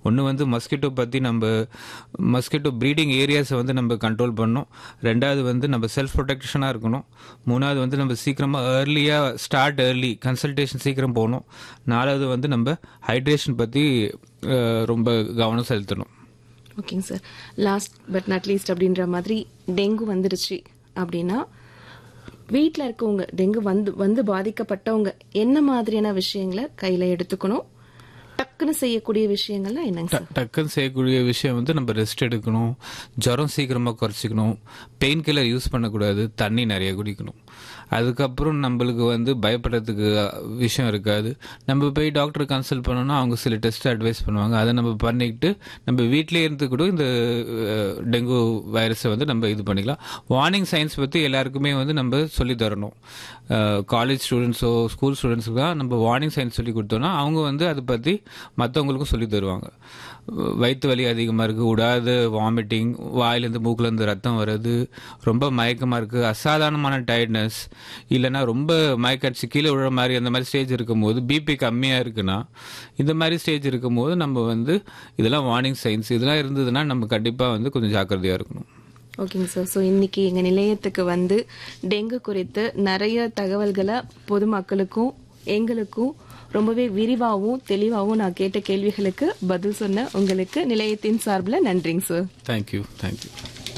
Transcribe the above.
ஒன்று வந்து மஸ்கிட்டோ பற்றி நம்ம மஸ்கிட்டோ ப்ரீடிங் ஏரியாஸை வந்து நம்ம கண்ட்ரோல் பண்ணணும் ரெண்டாவது வந்து நம்ம செல்ஃப் ப்ரொடெக்ஷனாக இருக்கணும் மூணாவது வந்து நம்ம சீக்கிரமாக ஏர்லியாக ஸ்டார்ட் ஏர்லி கன்சல்டேஷன் சீக்கிரம் போகணும் நாலாவது வந்து நம்ம ஹைட்ரேஷன் பற்றி ரொம்ப கவனம் செலுத்தணும் ஓகேங்க sir last but not least அப்படின்ற மாதிரி டெங்கு வந்துடுச்சு அப்படின்னா வீட்டில் இருக்கவங்க டெங்கு வந்து வந்து பாதிக்கப்பட்டவங்க என்ன மாதிரியான விஷயங்களை கையில் எடுத்துக்கணும் டக்குன்னு செய்யக்கூடிய விஷயங்கள்லாம் என்னங்க சார் டக்குன்னு செய்யக்கூடிய விஷயம் வந்து நம்ம ரெஸ்ட் எடுக்கணும் ஜுரம் சீக்கிரமாக குறைச்சிக்கணும் பெயின் கில்லர் யூஸ் பண்ணக்கூடாது தண்ணி நிறைய குடிக்கணும் அதுக்கப்புறம் நம்மளுக்கு வந்து பயப்படுறதுக்கு விஷயம் இருக்காது நம்ம போய் டாக்டர் கன்சல்ட் பண்ணோம்னா அவங்க சில டெஸ்ட் அட்வைஸ் பண்ணுவாங்க அதை நம்ம பண்ணிக்கிட்டு நம்ம வீட்டிலே இருந்து கூட இந்த டெங்கு வைரஸை வந்து நம்ம இது பண்ணிக்கலாம் வார்னிங் சயின்ஸ் பற்றி எல்லாருக்குமே வந்து நம்ம சொல்லி தரணும் காலேஜ் ஸ்டூடெண்ட்ஸோ ஸ்கூல் ஸ்டூடெண்ட்ஸுக்கு தான் நம்ம வார்னிங் சயின்ஸ் சொல்லி கொடுத்தோம்னா அவங்க வந்து அதை பற்றி மற்றவங்களுக்கும் சொல்லி தருவாங்க வயிற்று வலி அதிகமாக இருக்குது விடாத வாமிட்டிங் வாயிலேருந்து மூக்குலேருந்து ரத்தம் வருது ரொம்ப மயக்கமாக இருக்குது அசாதாரணமான டயர்ட்னஸ் இல்லைன்னா ரொம்ப மயக்கடிச்சு கீழே விழுற மாதிரி அந்த மாதிரி ஸ்டேஜ் இருக்கும்போது பிபி கம்மியாக இருக்குன்னா இந்த மாதிரி ஸ்டேஜ் இருக்கும்போது நம்ம வந்து இதெல்லாம் வார்னிங் சைன்ஸ் இதெல்லாம் இருந்ததுன்னா நம்ம கண்டிப்பாக வந்து கொஞ்சம் ஜாக்கிரதையாக இருக்கணும் ஓகேங்க சார் ஸோ இன்னைக்கு எங்கள் நிலையத்துக்கு வந்து டெங்கு குறித்து நிறைய தகவல்களை பொதுமக்களுக்கும் எங்களுக்கும் ரொம்பவே விரிவாகவும் தெளிவாகவும் நான் கேட்ட கேள்விகளுக்கு பதில் சொன்ன உங்களுக்கு நிலையத்தின் சார்பில் நன்றிங்க சார் தேங்க்யூ தேங்க்யூ